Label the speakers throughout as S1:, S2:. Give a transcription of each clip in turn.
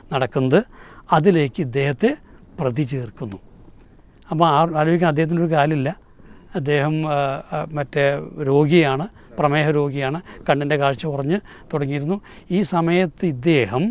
S1: നടക്കുന്നത് അതിലേക്ക് ഇദ്ദേഹത്തെ പ്രതി ചേർക്കുന്നു അപ്പോൾ ആ ആലോചിക്കാൻ അദ്ദേഹത്തിനൊരു കാലില്ല അദ്ദേഹം ആ, ആ, മറ്റേ രോഗിയാണ് പ്രമേഹ രോഗിയാണ് കണ്ണിൻ്റെ കാഴ്ച കുറഞ്ഞ് തുടങ്ങിയിരുന്നു ഈ സമയത്ത് ഇദ്ദേഹം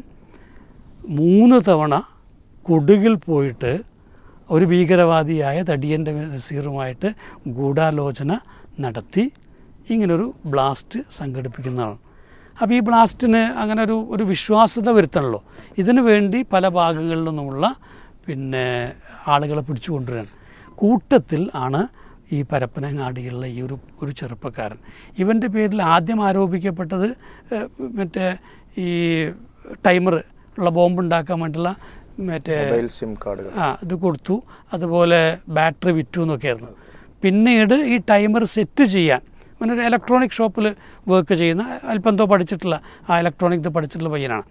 S1: മൂന്ന് തവണ കൊടുകിൽ പോയിട്ട് ഒരു ഭീകരവാദിയായ തടിയൻ്റെ നസീറുമായിട്ട് ഗൂഢാലോചന നടത്തി ഇങ്ങനൊരു ബ്ലാസ്റ്റ് സംഘടിപ്പിക്കുന്നതാണ് അപ്പോൾ ഈ ബ്ലാസ്റ്റിന് അങ്ങനെ ഒരു ഒരു വിശ്വാസ്യത വരുത്തണല്ലോ ഇതിനു വേണ്ടി പല ഭാഗങ്ങളിൽ നിന്നുമുള്ള പിന്നെ ആളുകളെ പിടിച്ചു കൊണ്ടുവരാൻ കൂട്ടത്തിൽ ആണ് ഈ പരപ്പനങ്ങാടിയുള്ള ഈ ഒരു ഒരു ചെറുപ്പക്കാരൻ ഇവൻ്റെ പേരിൽ ആദ്യം ആരോപിക്കപ്പെട്ടത് ഏഹ്, മറ്റേ ഈ ടൈമർ ഉള്ള ബോംബ് ഉണ്ടാക്കാൻ വേണ്ടിയുള്ള മറ്റേ
S2: മൊബൈൽ സിം കാർഡുകൾ
S1: ആ ഇത് കൊടുത്തു അതുപോലെ ബാറ്ററി വിറ്റു എന്നൊക്കെയായിരുന്നു പിന്നീട് ഈ ടൈമർ സെറ്റ് ചെയ്യാൻ അങ്ങനെ ഒരു ഇലക്ട്രോണിക് ഷോപ്പിൽ വർക്ക് ചെയ്യുന്ന അല്പം എന്തോ പഠിച്ചിട്ടുള്ള ആ ഇലക്ട്രോണിക് ഇത് പഠിച്ചിട്ടുള്ള പയ്യനാണ്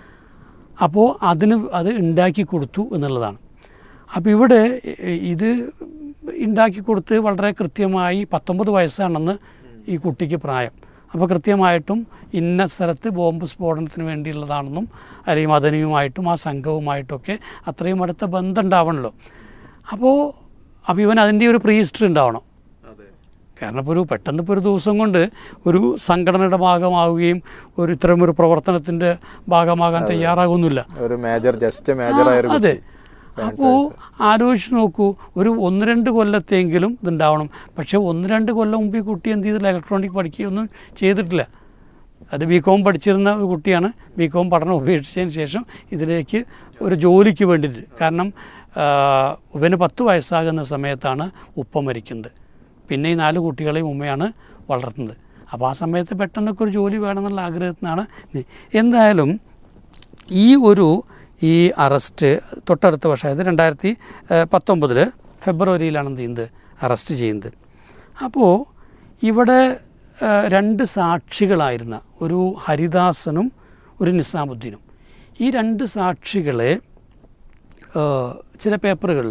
S1: അപ്പോൾ അതിന് അത് ഉണ്ടാക്കി കൊടുത്തു എന്നുള്ളതാണ് അപ്പോൾ ഇവിടെ ഇ- ഇത് ഉണ്ടാക്കി കൊടുത്ത് വളരെ കൃത്യമായി പത്തൊമ്പത് വയസ്സാണെന്ന് ഈ കുട്ടിക്ക് പ്രായം അപ്പോൾ കൃത്യമായിട്ടും ഇന്ന സ്ഥലത്ത് ബോംബ് സ്ഫോടനത്തിന് വേണ്ടിയുള്ളതാണെന്നും അല്ലെങ്കിൽ മദനിയുമായിട്ടും ആ സംഘവുമായിട്ടൊക്കെ അത്രയും അടുത്ത ബന്ധം ഉണ്ടാവണമല്ലോ അപ്പോൾ അപ്പോൾ ഇവൻ അതിൻ്റെ ഒരു പ്രീ ഹിസ്റ്ററി ഉണ്ടാവണം കാരണം ഇപ്പോൾ ഒരു പെട്ടെന്ന് ഇപ്പോൾ ഒരു ദിവസം കൊണ്ട് ഒരു സംഘടനയുടെ ഭാഗമാവുകയും ഒരു ഇത്തരം ഒരു പ്രവർത്തനത്തിൻ്റെ ഭാഗമാകാൻ തയ്യാറാകുന്നില്ല
S2: ഒരു മേജർ ജസ്റ്റ് മേജർ ആയ ഒരു
S1: അതെ
S2: കുട്ടി
S1: അപ്പോൾ ആലോചിച്ച് നോക്കൂ ഒരു ഒന്ന് രണ്ട് കൊല്ലത്തെങ്കിലും ഇതുണ്ടാവണം പക്ഷേ ഒന്ന് രണ്ട് കൊല്ലം മുമ്പ് ഈ കുട്ടി എന്ത് ചെയ്തില്ല ഇലക്ട്രോണിക് പഠിക്കുകയൊന്നും ചെയ്തിട്ടില്ല അത് ബി കോം പഠിച്ചിരുന്ന ഒരു കുട്ടിയാണ് ബി കോം പഠനം ഉപേക്ഷിച്ചതിന് ശേഷം ഇതിലേക്ക് ഒരു ജോലിക്ക് വേണ്ടിയിട്ട് കാരണം ആ, ഇവന് പത്ത് വയസ്സാകുന്ന സമയത്താണ് ഉപ്പ മരിക്കുന്നത് പിന്നെ ഈ നാല് കുട്ടികളെയും ഉമ്മയാണ് വളർത്തുന്നത് അപ്പോൾ ആ സമയത്ത് പെട്ടെന്നൊക്കെ ഒരു ജോലി വേണമെന്നുള്ള ആഗ്രഹത്തിനാണ് ഇത്. എന്തായാലും ഈ ഒരു ഈ അറസ്റ്റ് തൊട്ടടുത്ത വർഷം അതായത് രണ്ടായിരത്തി പത്തൊമ്പതിൽ ഫെബ്രുവരിയിലാണ് എന്ത് ചെയ്യുന്നത് അറസ്റ്റ് ചെയ്യുന്നത് അപ്പോൾ ഇവിടെ ആ, രണ്ട് സാക്ഷികളായിരുന്ന ഒരു ഹരിദാസനും ഒരു നിസാമുദ്ദീനും ഈ രണ്ട് സാക്ഷികളെ ആ, ചില പേപ്പറുകളിൽ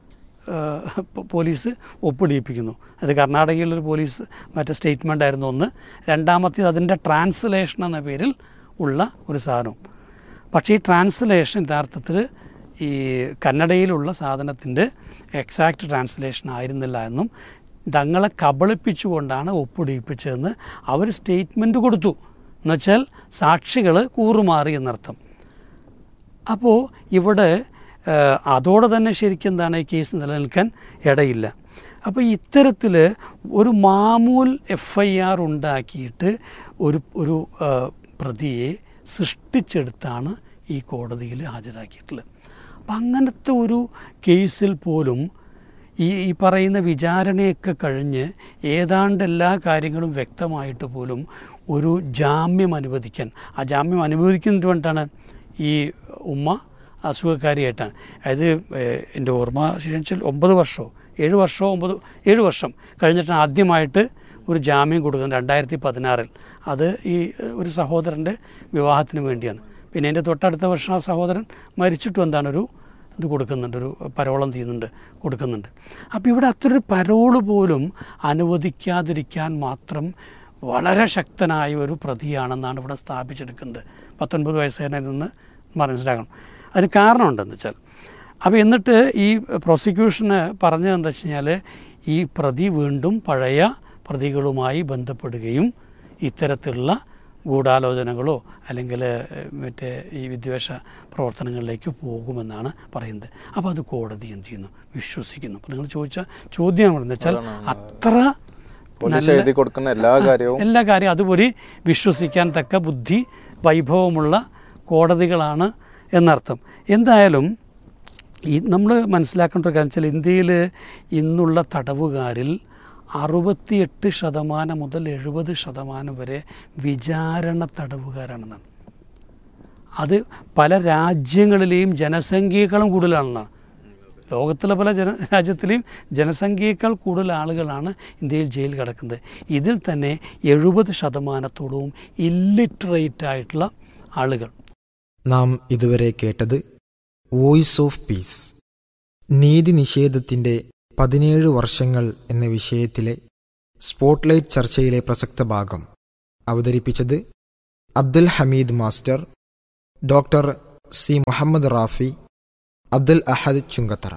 S1: പോലീസ് ഒപ്പിടിയിപ്പിക്കുന്നു അത് കർണാടകയിലൊരു പോലീസ് മറ്റേ സ്റ്റേറ്റ്മെൻ്റ് ആയിരുന്നു ഒന്ന് രണ്ടാമത്തേത് അതിൻ്റെ ട്രാൻസ്ലേഷൻ എന്ന പേരിൽ ഉള്ള ഒരു സാധനവും പക്ഷേ ഈ ട്രാൻസ്ലേഷൻ യഥാർത്ഥത്തിൽ ഈ കന്നഡയിലുള്ള സാധനത്തിൻ്റെ എക്സാക്റ്റ് ട്രാൻസ്ലേഷൻ ആയിരുന്നില്ല എന്നും തങ്ങളെ കബളിപ്പിച്ചുകൊണ്ടാണ് ഒപ്പിടിയിപ്പിച്ചതെന്ന് അവർ സ്റ്റേറ്റ്മെൻറ്റ് കൊടുത്തു എന്നുവെച്ചാൽ സാക്ഷികൾ കൂറുമാറി എന്നർത്ഥം അപ്പോൾ ഇവിടെ ഏഹ്, അതോടെ തന്നെ ശരിക്കും എന്താണ് ഈ കേസ് നിലനിൽക്കാൻ ഇടയില്ല അപ്പോൾ ഇത്തരത്തിൽ ഒരു മാമൂൽ എഫ് ഐ ആർ ഉണ്ടാക്കിയിട്ട് ഒരു ഒരു ഏഹ്, പ്രതിയെ സൃഷ്ടിച്ചെടുത്താണ് ഈ കോടതിയിൽ ഹാജരാക്കിയിട്ടുള്ളത് അപ്പം അങ്ങനത്തെ ഒരു കേസിൽ പോലും ഈ ഈ പറയുന്ന വിചാരണയൊക്കെ കഴിഞ്ഞ് ഏതാണ്ട് എല്ലാ കാര്യങ്ങളും വ്യക്തമായിട്ട് പോലും ഒരു ജാമ്യം അനുവദിക്കാൻ ആ ജാമ്യം അനുവദിക്കുന്നതിന് വേണ്ടിയിട്ടാണ് ഈ ഉമ്മ അസുഖക്കാരിയായിട്ടാണ് അതായത് ഏഹ്, എൻ്റെ ഓർമ്മ ശരിയാച്ചാൽ ഒമ്പത് വർഷമോ ഏഴ് വർഷമോ ഒമ്പത് ഏഴ് വർഷം കഴിഞ്ഞിട്ടാണ് ആദ്യമായിട്ട് ഒരു ജാമ്യം കൊടുക്കുന്നത് രണ്ടായിരത്തി പതിനാറിൽ അത് ഈ ഏഹ്, ഒരു സഹോദരൻ്റെ വിവാഹത്തിന് വേണ്ടിയാണ് പിന്നെ എൻ്റെ തൊട്ടടുത്ത വർഷം ആ സഹോദരൻ മരിച്ചിട്ടും എന്താണ് ഒരു ഇത് കൊടുക്കുന്നുണ്ട് ഒരു പരോളം ചെയ്യുന്നുണ്ട് കൊടുക്കുന്നുണ്ട് അപ്പോൾ ഇവിടെ അത്രയൊരു പരോള് പോലും അനുവദിക്കാതിരിക്കാൻ മാത്രം വളരെ ശക്തനായ ഒരു പ്രതിയാണെന്നാണ് ഇവിടെ സ്ഥാപിച്ചെടുക്കുന്നത് പത്തൊൻപത് വയസ്സുകാരനിൽ നിന്ന് മനസ്സിലാക്കണം അതിന് കാരണമുണ്ടെന്ന് വെച്ചാൽ അപ്പോൾ എന്നിട്ട് ഈ പ്രോസിക്യൂഷന് പറഞ്ഞത് എന്താ വെച്ച് കഴിഞ്ഞാൽ ഈ പ്രതി വീണ്ടും പഴയ പ്രതികളുമായി ബന്ധപ്പെടുകയും ഇത്തരത്തിലുള്ള ഗൂഢാലോചനകളോ അല്ലെങ്കിൽ ഏഹ്, മറ്റേ ഈ വിദ്വേഷ പ്രവർത്തനങ്ങളിലേക്ക് പോകുമെന്നാണ് പറയുന്നത് അപ്പോൾ അത് കോടതി എന്ത് ചെയ്യുന്നു വിശ്വസിക്കുന്നു അപ്പോൾ നിങ്ങൾ ചോദിച്ച ചോദ്യം എന്ന് വെച്ചാൽ അത്ര
S2: പോലീസ് എഴുതി കൊടുക്കുന്ന എല്ലാ കാര്യവും
S1: എല്ലാ കാര്യവും അതുപോലെ വിശ്വസിക്കാൻ തക്ക ബുദ്ധി വൈഭവമുള്ള കോടതികളാണ് എന്നർത്ഥം എന്തായാലും ഈ നമ്മൾ മനസ്സിലാക്കേണ്ട ഒരു കാര്യം വെച്ചാൽ ഇന്ത്യയിൽ ഇന്നുള്ള തടവുകാരിൽ അറുപത്തിയെട്ട് ശതമാനം മുതൽ എഴുപത് ശതമാനം വരെ വിചാരണ തടവുകാരാണെന്നാണ് അത് പല രാജ്യങ്ങളിലെയും ജനസംഖ്യയേക്കാളും കൂടുതലാണെന്നാണ് ലോകത്തിലെ പല ജന രാജ്യത്തിലെയും ജനസംഖ്യയേക്കാൾ കൂടുതൽ ആളുകളാണ് ഇന്ത്യയിൽ ജയിലിൽ കിടക്കുന്നത് ഇതിൽ തന്നെ എഴുപത് ശതമാനത്തോളവും ഇല്ലിറ്ററേറ്റ് ആയിട്ടുള്ള ആളുകൾ
S3: നാം ഇതുവരെ കേട്ടത് വോയിസ് ഓഫ് പീസ് നീതി നിഷേധത്തിന്റെ പതിനേഴ് വർഷങ്ങൾ എന്ന വിഷയത്തിലെ സ്പോട്ട്ലൈറ്റ് ചർച്ചയിലെ പ്രസക്ത ഭാഗം അവതരിപ്പിച്ചത് Abdul Hameed master doctor C Muhammad Rafi Abdul Ahad Chungathara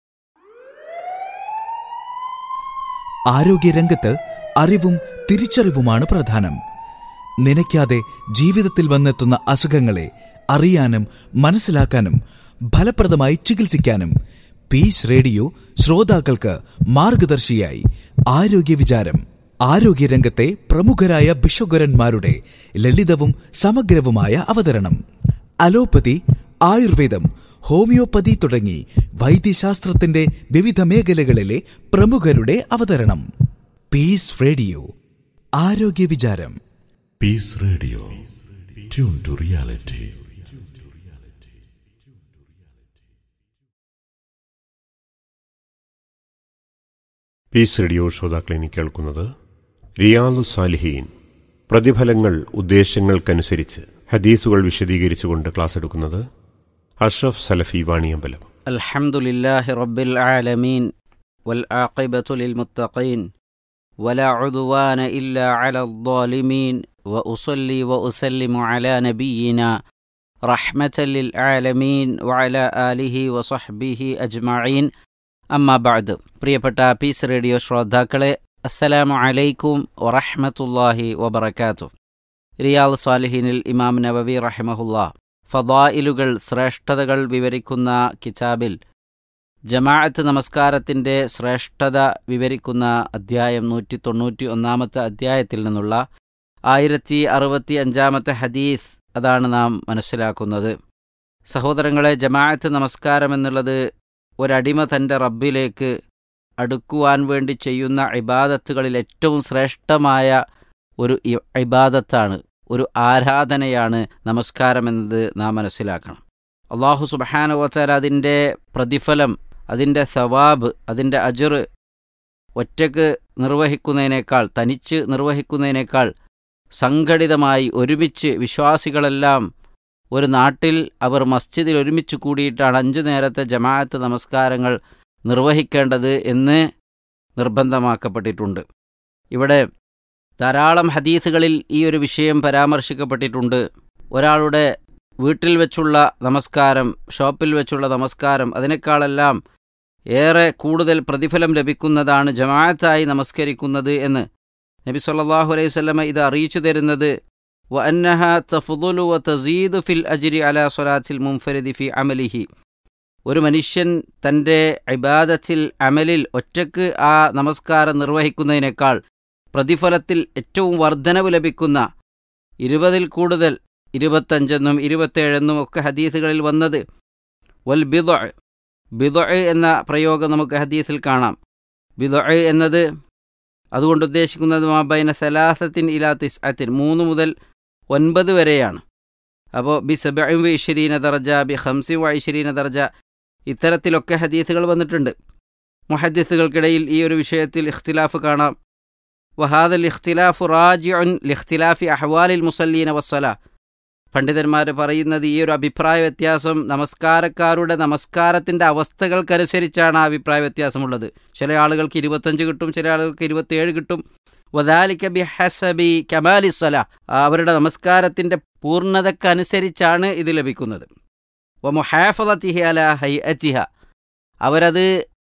S4: ആരോഗ്യരംഗത്ത് അറിവും തിരിച്ചറിവുമാണ് പ്രധാനം നനയ്ക്കാതെ ജീവിതത്തിൽ വന്നെത്തുന്ന അസുഖങ്ങളെ അറിയാനും മനസ്സിലാക്കാനും ഫലപ്രദമായി ചികിത്സിക്കാനും പീസ് റേഡിയോ ശ്രോതാക്കൾക്ക് മാർഗദർശിയായി ആരോഗ്യ വിചാരം ആരോഗ്യരംഗത്തെ പ്രമുഖരായ ബിഷോഗരന്മാരുടെ ലളിതവും സമഗ്രവുമായ അവതരണം അലോപ്പതി ആയുർവേദം ഹോമിയോപ്പതി തുടങ്ങി വൈദ്യശാസ്ത്രത്തിന്റെ വിവിധ മേഖലകളിലെ പ്രമുഖരുടെ അവതരണം പീസ് റേഡിയോ ആരോഗ്യ വിചാരം
S5: Peace Radio. Tune to reality.
S6: Peace radio ശ്രോതാക്കളെ കേൾക്കുന്നത് റിയാദു സാലിഹീൻ പ്രതിഫലങ്ങൾ ഉദ്ദേശങ്ങൾക്കനുസരിച്ച് ഹദീസുകൾ വിശദീകരിച്ചുകൊണ്ട് ക്ലാസ് എടുക്കുന്നത് അഷ്റഫ് സലഫി വാണിയമ്പലം
S7: الحمد لله رب العالمين والعاقبة للمتقين ولا عدوان إلا على الظالمين وأصلي وأسلم على نبينا رحمة للعالمين وعلى آله وصحبه أجمعين أما بعد പ്രിയപ്പെട്ട പീസ് റേഡിയോ ശ്രോതാക്കളെ അസ്സലാമു അലൈക്കും വറഹ്മത്തുള്ളാഹി വബറകാതുഹു റിയാദ് സാലിഹീനിൽ ഇമാം നബവി റഹിമഹുല്ലാ ഫദായിലുകൾ ശ്രേഷ്ഠതകൾ വിവരിക്കുന്ന കിതാബിൽ ജമാഅത്ത് നമസ്കാരത്തിൻ്റെ ശ്രേഷ്ഠത വിവരിക്കുന്ന അദ്ധ്യായം നൂറ്റി തൊണ്ണൂറ്റി ഒന്നാമത്തെ അദ്ധ്യായത്തിൽ നിന്നുള്ള ആയിരത്തി അറുപത്തി അഞ്ചാമത്തെ ഹദീസ് അതാണ് നാം മനസ്സിലാക്കുന്നത് സഹോദരങ്ങളെ ജമാഅത്ത് നമസ്കാരം എന്നുള്ളത് ഒരടിമ തൻ്റെ റബ്ബിലേക്ക് അടുക്കുവാൻ വേണ്ടി ചെയ്യുന്ന ഇബാദത്തുകളിൽ ഏറ്റവും ശ്രേഷ്ഠമായ ഒരു ഇ- ഇബാദത്താണ് ഒരു ആരാധനയാണ് നമസ്കാരം എന്നത് നാം മനസ്സിലാക്കണം അള്ളാഹു സുബഹാനുവച്ചാൽ അതിൻ്റെ പ്രതിഫലം അതിൻ്റെ സവാബ് അതിൻ്റെ അജർ ഒറ്റക്ക് നിർവഹിക്കുന്നതിനേക്കാൾ തനിച്ച് നിർവഹിക്കുന്നതിനേക്കാൾ സംഘടിതമായി ഒരുമിച്ച് വിശ്വാസികളെല്ലാം ഒരു നാട്ടിൽ അവർ മസ്ജിദിൽ ഒരുമിച്ച് കൂടിയിട്ടാണ് അഞ്ചു നേരത്തെ ജമാഅത്ത് നമസ്കാരങ്ങൾ നിർവഹിക്കേണ്ടത് എന്ന് നിർബന്ധമാക്കപ്പെട്ടിട്ടുണ്ട് ഇവിടെ ധാരാളം ഹദീസുകളിൽ ഈ ഒരു വിഷയം പരാമർശിക്കപ്പെട്ടിട്ടുണ്ട് ഒരാളുടെ വീട്ടിൽ വെച്ചുള്ള നമസ്കാരം ഷോപ്പിൽ വെച്ചുള്ള നമസ്കാരം അതിനേക്കാളെല്ലാം ഏറെ കൂടുതൽ പ്രതിഫലം ലഭിക്കുന്നതാണ് ജമാഅത്തായി നമസ്കരിക്കുന്നത് എന്ന് നബി സല്ലല്ലാഹു അലൈഹി വസല്ലമ ഇത് അറിയിച്ചു തരുന്നത് വ അന്നഹ തഫ്ദുലു വ തസീദു ഫിൽ അജ്രി അലാ സ്വലാത്തിൽ മുൻഫരിദി ഫി അമലിഹി ഒരു മനുഷ്യൻ തൻ്റെ ഇബാദത്തിൽ അമലിൽ ഒറ്റക്ക് ആ നമസ്കാരം നിർവഹിക്കുന്നതിനേക്കാൾ പ്രതിഫലത്തിൽ ഏറ്റവും വർധനവ് ലഭിക്കുന്ന ഇരുപതിൽ കൂടുതൽ ഇരുപത്തഞ്ചെന്നും ഇരുപത്തേഴെന്നും ഒക്കെ ഹദീസുകളിൽ വന്നത് വൽ ബിദൊ ബിദൊ എന്ന പ്രയോഗം നമുക്ക് ഹദീസിൽ കാണാം ബിദൊ എന്നത് അതുകൊണ്ട് ഉദ്ദേശിക്കുന്നത് മാബൈന സലാസത്തിൻ ഇലാ തിസ്അത്തിൻ മൂന്ന് മുതൽ ഒൻപത് വരെയാണ് അപ്പോൾ ബി സബിൻ വി ഇഷരീന ദർജ ബി ഹംസി വ ഇഷരീന ദർജ ഇത്തരത്തിലൊക്കെ ഹദീസുകൾ വന്നിട്ടുണ്ട് മുഹദ്ദിസുകൾക്കിടയിൽ ഈ ഒരു വിഷയത്തിൽ ഇഖ്തിലാഫ് കാണാം വഹാദൽ ഇഖ്തിലാഫു റാജിഉൻ ലിഖ്തിലാഫി അഹ്വാലിൽ മുസല്ലീന വസ്സല പണ്ഡിതന്മാർ പറയുന്നത് ഈ ഒരു അഭിപ്രായ വ്യത്യാസം നമസ്കാരക്കാരുടെ നമസ്കാരത്തിൻ്റെ അവസ്ഥകൾക്കനുസരിച്ചാണ് ആ അഭിപ്രായ വ്യത്യാസമുള്ളത് ചില ആളുകൾക്ക് ഇരുപത്തഞ്ച് കിട്ടും ചില ആളുകൾക്ക് ഇരുപത്തിയേഴ് കിട്ടും വദാലിക്ക ബി ഹസബി കമാലിസ്വല അവരുടെ നമസ്കാരത്തിൻ്റെ പൂർണ്ണതക്കനുസരിച്ചാണ് ഇത് ലഭിക്കുന്നത് വ മുഹാഫത്തിഹി അല ഹൈ അറ്റിഹ അവരത്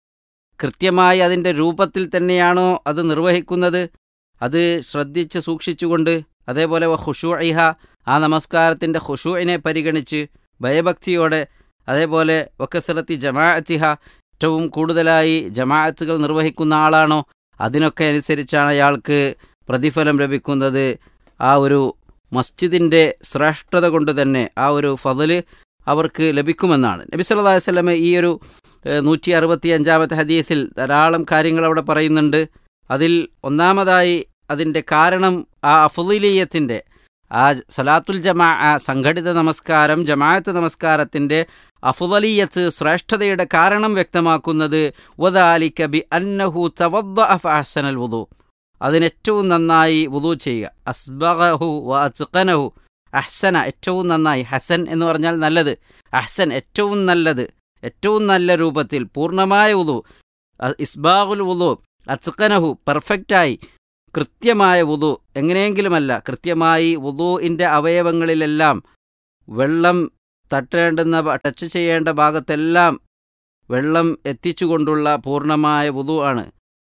S7: കൃത്യമായി അതിൻ്റെ രൂപത്തിൽ തന്നെയാണോ അത് നിർവഹിക്കുന്നത് അത് ശ്രദ്ധിച്ച് സൂക്ഷിച്ചുകൊണ്ട് അതേപോലെ വ ഖുഷൂഇഹ ആ നമസ്കാരത്തിൻ്റെ ഖുഷൂഇനെ പരിഗണിച്ച് ഭയഭക്തിയോടെ അതേപോലെ വക്കസറത്തി ജമാഅത്തിഹ ഏറ്റവും കൂടുതലായി ജമാഅത്തുകൾ നിർവഹിക്കുന്ന ആളാണോ അതിനൊക്കെ അനുസരിച്ചാണ് അയാൾക്ക് പ്രതിഫലം ലഭിക്കുന്നത് ആ ഒരു മസ്ജിദിൻ്റെ ശ്രേഷ്ഠത കൊണ്ട് തന്നെ ആ ഒരു ഫതല് അവർക്ക് ലഭിക്കുമെന്നാണ് നബി സല്ലല്ലാഹു അലൈഹി വസല്ലമ ഈ ഒരു നൂറ്റി അറുപത്തി അഞ്ചാമത്തെ ഹദീസിൽ ധാരാളം കാര്യങ്ങൾ അവിടെ പറയുന്നുണ്ട് അതിൽ ഒന്നാമതായി അതിൻ്റെ കാരണം ആ അഫുലീയത്തിൻ്റെ ആ സലാത്തുൽ ജമാ ആ സംഘടിത നമസ്കാരം ജമാഅത്ത് നമസ്കാരത്തിൻ്റെ അഫുദലീയത്ത് ശ്രേഷ്ഠതയുടെ കാരണം വ്യക്തമാക്കുന്നത് വദാലിക ബി അന്നഹു തവദ്ദഅ ഫഅഹ്സനൽ വുദു അതിനേറ്റവും നന്നായി വുദു ചെയ്യുക അസ്ബഹു വ അച്കനഹു അഹ്സന ഏറ്റവും നന്നായി ഹസൻ എന്ന് പറഞ്ഞാൽ നല്ലത് അഹ്സൻ ഏറ്റവും നല്ലത് ഏറ്റവും നല്ല രൂപത്തിൽ പൂർണ്ണമായ വുദു ഇസ്ബാഹുൽ വുദു അച്കനഹു പെർഫെക്റ്റായി കൃത്യമായ വുദു എങ്ങനെയെങ്കിലുമല്ല കൃത്യമായി വുദുവിൻ്റെ അവയവങ്ങളിലെല്ലാം വെള്ളം തട്ടേണ്ടുന്ന ഭ- ടച്ച് ചെയ്യേണ്ട ഭാഗത്തെല്ലാം വെള്ളം എത്തിച്ചുകൊണ്ടുള്ള പൂർണ്ണമായ വുതു ആണ്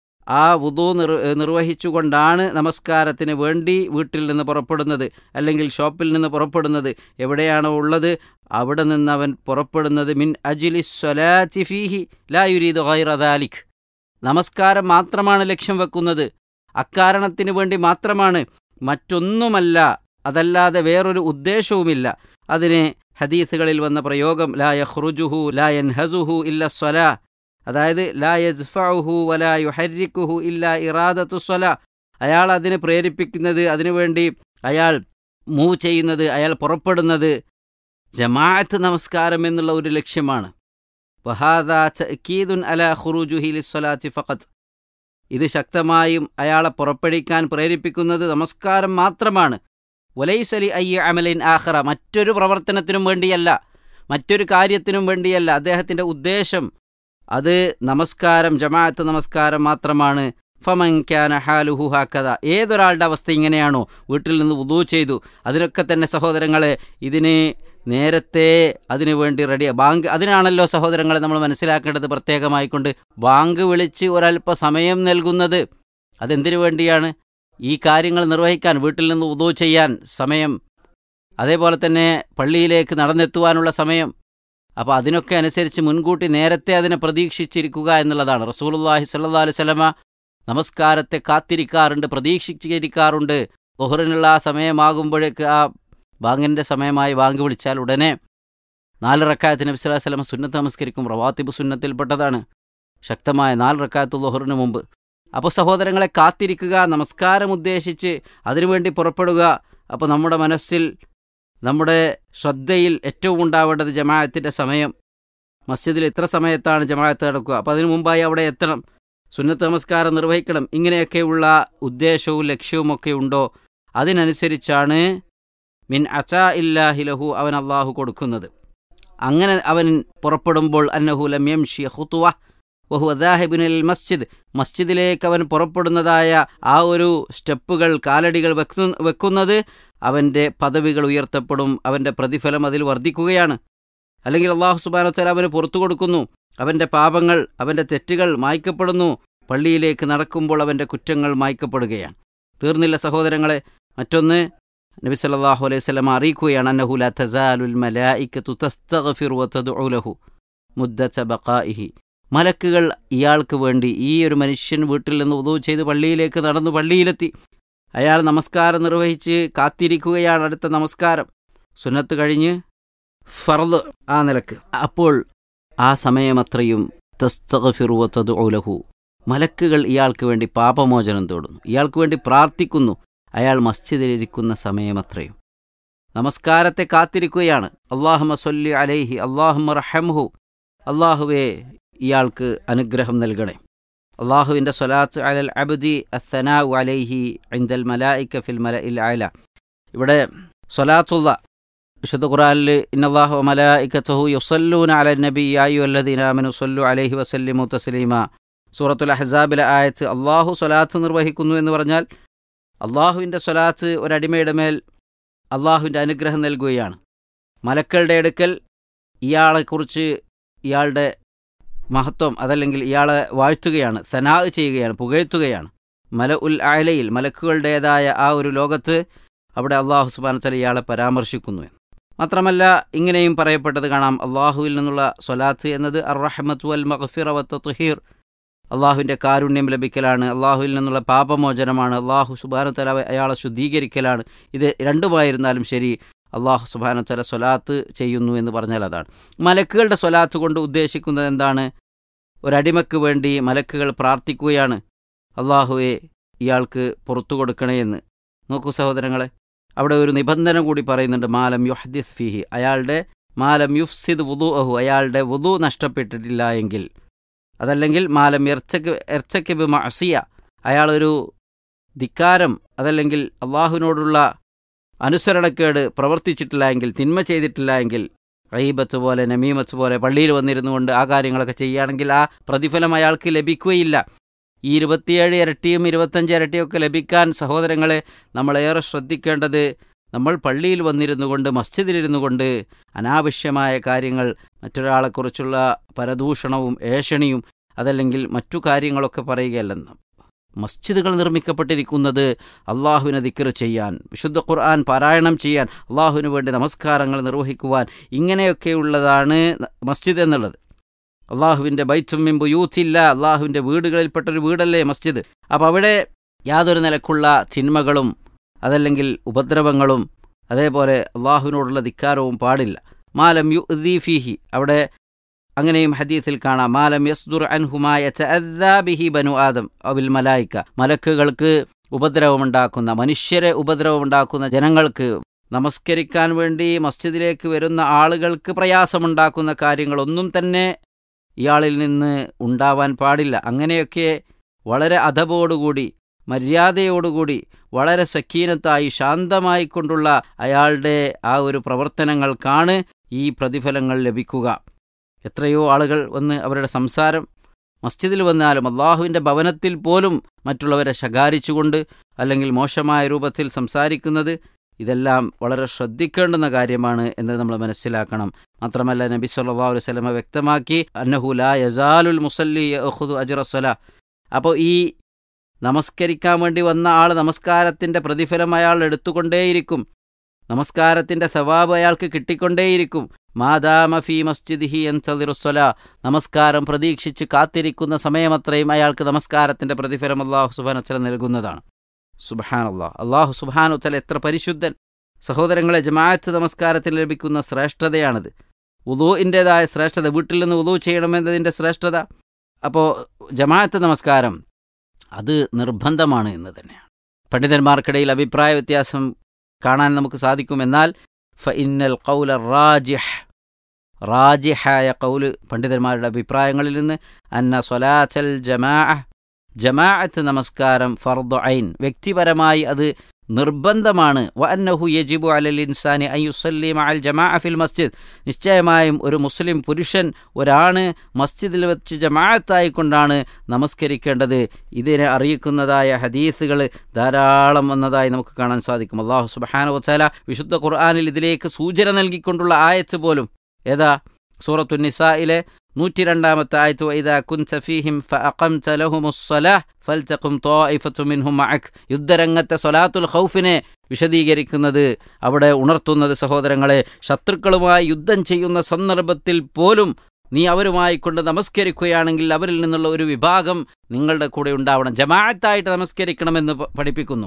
S7: ആ വുതു നിർ നിർവഹിച്ചുകൊണ്ടാണ് നമസ്കാരത്തിന് വേണ്ടി വീട്ടിൽ നിന്ന് പുറപ്പെടുന്നത് അല്ലെങ്കിൽ ഷോപ്പിൽ നിന്ന് പുറപ്പെടുന്നത് എവിടെയാണോ ഉള്ളത് അവിടെ നിന്ന് അവൻ പുറപ്പെടുന്നത് മിൻ അജിലി സ്വലാത്തി ഫീഹി ലാ യുരീദ് ഗൈറ ദാലിക് നമസ്കാരം മാത്രമാണ് ലക്ഷ്യം വെക്കുന്നത് അക്കാരണത്തിന് വേണ്ടി മാത്രമാണ് മറ്റൊന്നുമല്ല അതല്ലാതെ വേറൊരു ഉദ്ദേശവുമില്ല അതിന് ഹദീസുകളിൽ വന്ന പ്രയോഗം ലാ യഖ്റുജുഹു ലാ യൻഹസുഹു ഇല്ല സ്വലാ അതായത് ലാ യജ്ഫഉഹു വലാ യുഹരിക്കുഹു ഇല്ല ഇറാദത്തു സ്വല അയാൾ അതിനെ പ്രേരിപ്പിക്കുന്നത് അതിനുവേണ്ടി അയാൾ മൂവ് ചെയ്യുന്നത് അയാൾ പുറപ്പെടുന്നത് ജമാഅത്ത് നമസ്കാരം എന്നുള്ള ഒരു ലക്ഷ്യമാണ് വഹാദ തഅക്കീദുൻ അല ഖുറൂജുഹി ലിസ്സലാത്തി ഫഖത്ത് ഇത് ശക്തമായും അയാളെ പുറപ്പെടുവിക്കാൻ പ്രേരിപ്പിക്കുന്നത് നമസ്കാരം മാത്രമാണ് വലൈസലി അയ്യ അമലിൻ ആഖറ മറ്റൊരു പ്രവർത്തനത്തിനും വേണ്ടിയല്ല മറ്റൊരു കാര്യത്തിനും വേണ്ടിയല്ല അദ്ദേഹത്തിൻ്റെ ഉദ്ദേശം അത് നമസ്കാരം ജമാഅത്ത് നമസ്കാരം മാത്രമാണ് ഫമൻക്യാന ഹാലുഹു ഹാക്കഥ ഏതൊരാളുടെ അവസ്ഥ ഇങ്ങനെയാണോ വീട്ടിൽ നിന്ന് ഉദൂ ചെയ്തു അതിനൊക്കെ തന്നെ സഹോദരങ്ങളെ ഇതിന് നേരത്തെ അതിനു വേണ്ടി റെഡി ബാങ്ക് അതിനാണല്ലോ സഹോദരങ്ങളെ നമ്മൾ മനസ്സിലാക്കേണ്ടത് പ്രത്യേകമായിക്കൊണ്ട് ബാങ്ക് വിളിച്ച് ഒരല്പ സമയം നൽകുന്നത് അതെന്തിനു വേണ്ടിയാണ് ഈ കാര്യങ്ങൾ നിർവഹിക്കാൻ വീട്ടിൽ നിന്ന് ഉദൂ ചെയ്യാൻ സമയം അതേപോലെ തന്നെ പള്ളിയിലേക്ക് നടന്നെത്തുവാനുള്ള സമയം അപ്പോൾ അതിനൊക്കെ അനുസരിച്ച് മുൻകൂട്ടി നേരത്തെ അതിനെ പ്രതീക്ഷിച്ചിരിക്കുക എന്നുള്ളതാണ് റസൂലുള്ളാഹി സ്വല്ലല്ലാഹു അലൈഹി വസല്ലമ നമസ്കാരത്തെ കാത്തിരിക്കാറുണ്ട് പ്രതീക്ഷിച്ചിരിക്കാറുണ്ട് ബഹുറിനുള്ള ആ സമയമാകുമ്പോഴേക്ക് ആ ബാങ്കിൻ്റെ സമയമായി ബാങ്ക് വിളിച്ചാൽ ഉടനെ നാല് റക്കായത്ത് നബി സ്വല്ലല്ലാഹു അലൈഹി വസല്ലമ സുന്നത്ത് നമസ്കരിക്കും റവാത്തിബ് സുന്നത്തിൽപ്പെട്ടതാണ് ശക്തമായ നാല് റക്കായത്ത് ലുഹറിന് മുമ്പ് അപ്പോൾ സഹോദരങ്ങളെ കാത്തിരിക്കുക നമസ്കാരം ഉദ്ദേശിച്ച് അതിനുവേണ്ടി പുറപ്പെടുക അപ്പോൾ നമ്മുടെ മനസ്സിൽ നമ്മുടെ ശ്രദ്ധയിൽ ഏറ്റവും ഉണ്ടാവേണ്ടത് ജമാഅത്തിൻ്റെ സമയം മസ്ജിദിൽ എത്ര സമയത്താണ് ജമാഅത്ത് നടക്കുക അപ്പോൾ അതിനു മുമ്പായി അവിടെ എത്തണം സുന്നത്ത് നമസ്കാരം നിർവഹിക്കണം ഇങ്ങനെയൊക്കെയുള്ള ഉദ്ദേശവും ലക്ഷ്യവുമൊക്കെ ഉണ്ടോ അതിനനുസരിച്ചാണ് മിൻ അച്ചാ ഇല്ലാഹിലഹു അവൻ അള്ളാഹു കൊടുക്കുന്നത് അങ്ങനെ അവൻ പുറപ്പെടുമ്പോൾ അന്നഹു ലം യംഷി ഖുതുവ വഹു അദാഹിബിനിൽ മസ്ജിദ് മസ്ജിദിലേക്ക് അവൻ പുറപ്പെടുന്നതായ ആ ഒരു സ്റ്റെപ്പുകൾ കാലടികൾ വെക്കു വെക്കുന്നത് അവൻ്റെ പദവികൾ ഉയർത്തപ്പെടും അവൻ്റെ പ്രതിഫലം അതിൽ വർദ്ധിക്കുകയാണ് അല്ലെങ്കിൽ അള്ളാഹു സുബാനോത്തല അവന് പുറത്തു കൊടുക്കുന്നു അവൻ്റെ പാപങ്ങൾ അവൻ്റെ തെറ്റുകൾ മായ്ക്കപ്പെടുന്നു പള്ളിയിലേക്ക് നടക്കുമ്പോൾ അവൻ്റെ കുറ്റങ്ങൾ മായ്ക്കപ്പെടുകയാണ് തീർന്നില്ല സഹോദരങ്ങളെ മറ്റൊന്ന് നബി സല്ലല്ലാഹു അലൈഹി വസല്ലം അറിയിക്കുകയാണ് അന്നഹു ലാ തസാലുൽ മലായികതു തസ്തഗ്ഫിറു വതദ്ഉ ലഹു മുദ്ദത ബഖാഇഹി മലക്കുകൾ ഇയാൾക്ക് വേണ്ടി ഈ ഒരു മനുഷ്യൻ വീട്ടിൽ നിന്ന് ഉദവ് ചെയ്ത് പള്ളിയിലേക്ക് നടന്നു പള്ളിയിലെത്തി അയാൾ നമസ്കാരം നിർവഹിച്ച് കാത്തിരിക്കുകയാണ് അടുത്ത നമസ്കാരം സുന്നത്ത് കഴിഞ്ഞ് ഫർദ് ആ നിലക്ക് അപ്പോൾ ആ സമയമത്രയും തസ്തഗ്ഫിറു വതദ്ഉ ലഹു മലക്കുകൾ ഇയാൾക്ക് വേണ്ടി പാപമോചനം തേടുന്നു ഇയാൾക്ക് വേണ്ടി പ്രാർത്ഥിക്കുന്നു അയാൾ മസ്ജിദിലിരിക്കുന്ന സമയമത്രയും നമസ്കാരത്തെ കാത്തിരിക്കുകയാണ് അള്ളാഹുമ സൊല്ലി അലൈഹി അള്ളാഹുമ റഹംഹു അള്ളാഹുവേ ഇയാൾക്ക് അനുഗ്രഹം നൽകണേ അള്ളാഹുവിൻ്റെ സ്വലാത്ത് അലൽ അബ്ദി അത്തനാ അലൈഹി ഐന്ദൽ മലായിക്ക ഫിൽ മല ഇൽ അല ഇവിടെ സ്വലാത്തുള്ള വിശുദ്ധ ഖുറാനിൽ ഇന്നല്ലാഹു മലായിക്കത്തഹു യുസല്ലൂന അല നബി യായു അല്ലദീന ആമനു സല്ലു അലൈഹി വസല്ലിമു തസ്ലീമ സൂറത്തുൽ അഹ്സാബിലെ ആയത്ത് അള്ളാഹു സ്വലാത്ത് നിർവഹിക്കുന്നു എന്ന് പറഞ്ഞാൽ അള്ളാഹുവിൻ്റെ സ്വലാത്ത് ഒരടിമയുടെ മേൽ അള്ളാഹുവിൻ്റെ അനുഗ്രഹം നൽകുകയാണ് മലക്കളുടെ അടുക്കൽ ഇയാളെക്കുറിച്ച് ഇയാളുടെ മഹത്വം അതല്ലെങ്കിൽ ഇയാളെ വാഴ്ത്തുകയാണ് സനാ ചെയ്യുകയാണ് പുകഴ്ത്തുകയാണ് മല ഉൽ ആലയിൽ മലക്കുകളുടേതായ ആ ഒരു ലോകത്ത് അവിടെ അള്ളാഹു സുബാനത്തല ഇയാളെ പരാമർശിക്കുന്നു മാത്രമല്ല ഇങ്ങനെയും പറയപ്പെട്ടത് കാണാം അള്ളാഹുവിൽ നിന്നുള്ള സ്വലാത്ത് എന്നത് അർ റഹ്മത്ത് വൽ മഖഫിറ വത്ത തുഹീർ അള്ളാഹുവിൻ്റെ കാരുണ്യം ലഭിക്കലാണ് അള്ളാഹുവിൽ നിന്നുള്ള പാപമോചനമാണ് അള്ളാഹു സുബാനത്തല അയാളെ ശുദ്ധീകരിക്കലാണ് ഇത് രണ്ടുമായിരുന്നാലും ശരി അള്ളാഹു സുബാനത്തല സ്വലാത്ത് ചെയ്യുന്നു എന്ന് പറഞ്ഞാൽ അതാണ് മലക്കുകളുടെ സ്വലാത്ത് കൊണ്ട് ഉദ്ദേശിക്കുന്നത് എന്താണ് ഒരടിമയ്ക്ക് വേണ്ടി മലക്കുകൾ പ്രാർത്ഥിക്കുകയാണ് അള്ളാഹുവെ ഇയാൾക്ക് പുറത്തു കൊടുക്കണേ എന്ന് നോക്കൂ സഹോദരങ്ങളെ അവിടെ ഒരു നിബന്ധന കൂടി പറയുന്നുണ്ട് മാലം യുഹദിസ് ഫിഹി അയാളുടെ മാലം യുഫ്സിദ് വുദു അഹു അയാളുടെ വുദു നഷ്ടപ്പെട്ടിട്ടില്ല എങ്കിൽ അതല്ലെങ്കിൽ മാലം എർച്ചക്ക് എർച്ചക്ക് ബി മഅസിയ അയാളൊരു ധിക്കാരം അതല്ലെങ്കിൽ അള്ളാഹുവിനോടുള്ള അനുസരണക്കേട് പ്രവർത്തിച്ചിട്ടില്ല എങ്കിൽ തിന്മ ചെയ്തിട്ടില്ല എങ്കിൽ റീബത്ത് പോലെ നമീമത്ത് പോലെ പള്ളിയിൽ വന്നിരുന്നു കൊണ്ട് ആ കാര്യങ്ങളൊക്കെ ചെയ്യുകയാണെങ്കിൽ ആ പ്രതിഫലം അയാൾക്ക് ലഭിക്കുകയില്ല ഈ ഇരുപത്തിയേഴ് ഇരട്ടിയും ഇരുപത്തഞ്ച് ഇരട്ടിയും ഒക്കെ ലഭിക്കാൻ സഹോദരങ്ങളെ നമ്മളേറെ ശ്രദ്ധിക്കേണ്ടത് നമ്മൾ പള്ളിയിൽ വന്നിരുന്നു കൊണ്ട് മസ്ജിദിലിരുന്നു കൊണ്ട് അനാവശ്യമായ കാര്യങ്ങൾ മറ്റൊരാളെക്കുറിച്ചുള്ള പരദൂഷണവും ഏഷണിയും അതല്ലെങ്കിൽ മറ്റു കാര്യങ്ങളൊക്കെ പറയുകയല്ലെന്ന് മസ്ജിദുകൾ നിർമ്മിക്കപ്പെട്ടിരിക്കുന്നത് അള്ളാഹുവിനെ ദിക്കർ ചെയ്യാൻ വിശുദ്ധ ഖുർആൻ പാരായണം ചെയ്യാൻ അള്ളാഹുവിന് വേണ്ടി നമസ്കാരങ്ങൾ നിർവഹിക്കുവാൻ ഇങ്ങനെയൊക്കെയുള്ളതാണ് മസ്ജിദ് എന്നുള്ളത് അള്ളാഹുവിൻ്റെ ബൈത്തുമ്മിൻ ബുയൂത്തില്ല അള്ളാഹുവിൻ്റെ വീടുകളിൽപ്പെട്ടൊരു വീടല്ലേ മസ്ജിദ് അപ്പോൾ അവിടെ യാതൊരു നിലക്കുള്ള തിന്മകളും അതല്ലെങ്കിൽ ഉപദ്രവങ്ങളും അതേപോലെ അള്ളാഹുവിനോടുള്ള ധിക്കാരവും പാടില്ല മാലം യു ഫീഹി അവിടെ അങ്ങനെയും ഹദീസിൽ കാണാം മാലം യസ്ദുർ അൻഹുമായ ബിഹി ബനു ആദം അവിൽ മലായിക്ക മലക്കുകൾക്ക് ഉപദ്രവമുണ്ടാക്കുന്ന മനുഷ്യരെ ഉപദ്രവമുണ്ടാക്കുന്ന ജനങ്ങൾക്ക് നമസ്കരിക്കാൻ വേണ്ടി മസ്ജിദിലേക്ക് വരുന്ന ആളുകൾക്ക് പ്രയാസമുണ്ടാക്കുന്ന കാര്യങ്ങളൊന്നും തന്നെ ഇയാളിൽ നിന്ന് ഉണ്ടാവാൻ പാടില്ല അങ്ങനെയൊക്കെ വളരെ അധബോടുകൂടി മര്യാദയോടുകൂടി വളരെ സക്കീനത്തായി ശാന്തമായി കൊണ്ടുള്ള അയാളുടെ ആ ഒരു പ്രവർത്തനങ്ങൾക്കാണ് ഈ പ്രതിഫലങ്ങൾ ലഭിക്കുക എത്രയോ ആളുകൾ വന്ന് അവരുടെ സംസാരം മസ്ജിദിൽ വന്നാലും അള്ളാഹുവിൻ്റെ ഭവനത്തിൽ പോലും മറ്റുള്ളവരെ ശകാരിച്ചുകൊണ്ട് അല്ലെങ്കിൽ മോശമായ രൂപത്തിൽ സംസാരിക്കുന്നത് ഇതെല്ലാം വളരെ ശ്രദ്ധിക്കേണ്ടുന്ന കാര്യമാണ് എന്ന് നമ്മൾ മനസ്സിലാക്കണം മാത്രമല്ല നബി സല്ലാ അലൈഹി സ്വലമ വ്യക്തമാക്കി അന്നഹുല യസാലുൽ മുസല്ലി അഹുദു അജറസ്വല അപ്പോൾ ഈ നമസ്കരിക്കാൻ വേണ്ടി വന്ന ആൾ നമസ്കാരത്തിൻ്റെ പ്രതിഫലം അയാൾ എടുത്തുകൊണ്ടേയിരിക്കും നമസ്കാരത്തിൻ്റെ സവാബ് അയാൾക്ക് കിട്ടിക്കൊണ്ടേയിരിക്കും മാതാമ ഫി മസ്ജിദിഹി എൻസദിറുസ്വല നമസ്കാരം പ്രതീക്ഷിച്ച് കാത്തിരിക്കുന്ന സമയമത്രയും അയാൾക്ക് നമസ്കാരത്തിൻ്റെ പ്രതിഫലം അള്ളാഹു സുബാനുച്ചല നൽകുന്നതാണ് സുബഹാൻ അള്ളാഹ് അള്ളാഹു സുബാനുച്ചല എത്ര പരിശുദ്ധൻ സഹോദരങ്ങളെ ജമാഅത്ത് നമസ്കാരത്തിൽ ലഭിക്കുന്ന ശ്രേഷ്ഠതയാണിത് ഉദൂഇൻ്റെതായ ശ്രേഷ്ഠത വീട്ടിൽ നിന്ന് ഉദൂ ചെയ്യണമെന്നതിൻ്റെ ശ്രേഷ്ഠത അപ്പോൾ ജമാഅത്ത് നമസ്കാരം അത് നിർബന്ധമാണ് എന്ന് തന്നെയാണ് പണ്ഡിതന്മാർക്കിടയിൽ അഭിപ്രായ വ്യത്യാസം കാണാൻ നമുക്ക് സാധിക്കും എന്നാൽ ഫ ഇന്നൽ കൗല റാജിഹ് റാജിഹായ കൗല് പണ്ഡിതന്മാരുടെ അഭിപ്രായങ്ങളിൽ നിന്ന് അന്ന സ്വലാച്ചൽ ജമാ ജമാഅത്ത് നമസ്കാരം ഫർദു ഐൻ വ്യക്തിപരമായി അത് നിർബന്ധമാണ് വ അന്നഹു യജിബു അലൽ ഇൻസാനി അയ്യുസല്ലി അൽ ജമാ ഫിൽ മസ്ജിദ് നിശ്ചയമായും ഒരു മുസ്ലിം പുരുഷൻ ഒരാണ് മസ്ജിദിൽ വെച്ച് ജമാഅത്തായിക്കൊണ്ടാണ് നമസ്കരിക്കേണ്ടത് ഇതിനെ അറിയിക്കുന്നതായ ഹദീസുകൾ ധാരാളം വന്നതായി നമുക്ക് കാണാൻ സാധിക്കും അള്ളാഹു സുബാന വച്ചാല വിശുദ്ധ ഖുർആാനിൽ ഇതിലേക്ക് സൂചന നൽകിക്കൊണ്ടുള്ള ആയത്ത് പോലും ഏതാ സൂറത്തു നിസായിലെ നൂറ്റി രണ്ടാമത്തെ ആയത്ത് വൈദാ കുൻത ഫീഹിം ഫഅഖംത ലഹുമുസ്സലാഹ് ഫൽതഖും ത്വായിഫത്തു മിൻഹും മഅക് യുദ്ധരംഗത്തെ സ്വലാത്തുൽ ഖൗഫിനെ വിശദീകരിക്കുന്നത് അവിടെ ഉണർത്തുന്നത് സഹോദരങ്ങളെ ശത്രുക്കളുമായി യുദ്ധം ചെയ്യുന്ന സന്ദർഭത്തിൽ പോലും നീ അവരുമായി കൊണ്ട് നമസ്കരിക്കുകയാണെങ്കിൽ അവരിൽ നിന്നുള്ള ഒരു വിഭാഗം നിങ്ങളുടെ കൂടെ ഉണ്ടാവണം ജമാഅത്തായിട്ട് നമസ്കരിക്കണമെന്ന് പഠിപ്പിക്കുന്നു